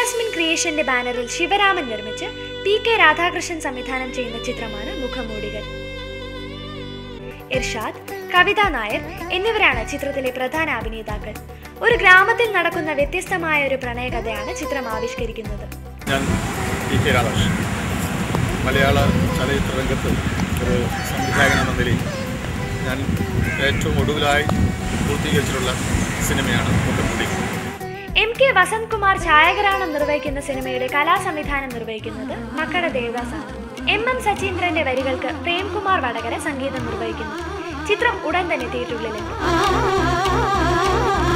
Jasmine ക്രിയേഷന്റെ ബാനറിൽ ശിവരാമൻ നിർമ്മിച്ച് P K Radhakrishnan സംവിധാനം ചെയ്യുന്ന ചിത്രമാണ് മുഖമൂടികൾ ഇർഷാദ് കവിത നായർ എന്നിവരാണ് ചിത്രത്തിലെ പ്രധാന അഭിനേതാക്കൾ ഒരു ഗ്രാമത്തിൽ നടക്കുന്ന വ്യത്യസ്തമായ ഒരു പ്രണയകഥയാണ് ചിത്രം ആവിഷ്കരിക്കുന്നത് ഞാൻ പി കെ രാധാകൃഷ്ണൻ മലയാള ചലച്ചിത്ര രംഗത്ത് ഒരു സംവിധായകൻ എന്ന നിലയിൽ ഞാൻ ഏറ്റവും ഒടുവിലായി പൂർത്തീകരിച്ചിട്ടുള്ള സിനിമയാണ് മുഖംമുടി എം കെ വസന്ത് കുമാർ ഛായാഗ്രഹണം നിർവഹിക്കുന്ന സിനിമയുടെ കലാസംവിധാനം നിർവഹിക്കുന്നത് മക്കട ദേവദാസാണ് എം എം സച്ചീന്ദ്രന്റെ വരികൾക്ക് പ്രേംകുമാർ വടകര സംഗീതം നിർവഹിക്കുന്നു ചിത്രം ഉടൻ തന്നെ തിയേറ്ററുകളിലെത്തും